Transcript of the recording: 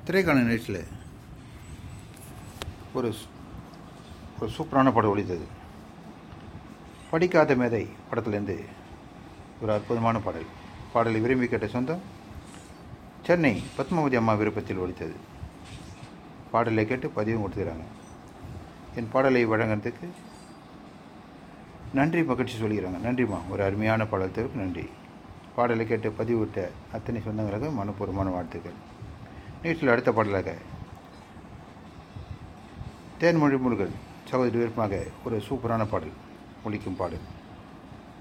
திரைக்கான நிகழ்ச்சியில் ஒரு சு- ஒரு சூப்பரான படம் ஒழித்தது படிக்காத மேதை படத்துலேருந்து ஒரு அற்புதமான பாடல் பாடலை விரும்பி கேட்ட சொந்தம் சென்னை பத்மாவதி அம்மா விருப்பத்தில் ஒழித்தது பாடலை கேட்டு பதிவும் கொடுத்துக்கிறாங்க என் பாடலை வழங்குறதுக்கு நன்றி மகிழ்ச்சி சொல்லிக்கிறாங்க நன்றிம்மா ஒரு அருமையான பாடத்திற்கு நன்றி பாடலை கேட்டு பதிவிட்ட அத்தனை சொந்தங்களுக்கு மனப்பூர்வமான வாழ்த்துக்கள் நிகழ்ச்சியில் அடுத்த பாடலாக தேன்மொழி முருகன் சகோதரி விருப்பமாக ஒரு சூப்பரான பாடல் ஒலிக்கும் பாடல்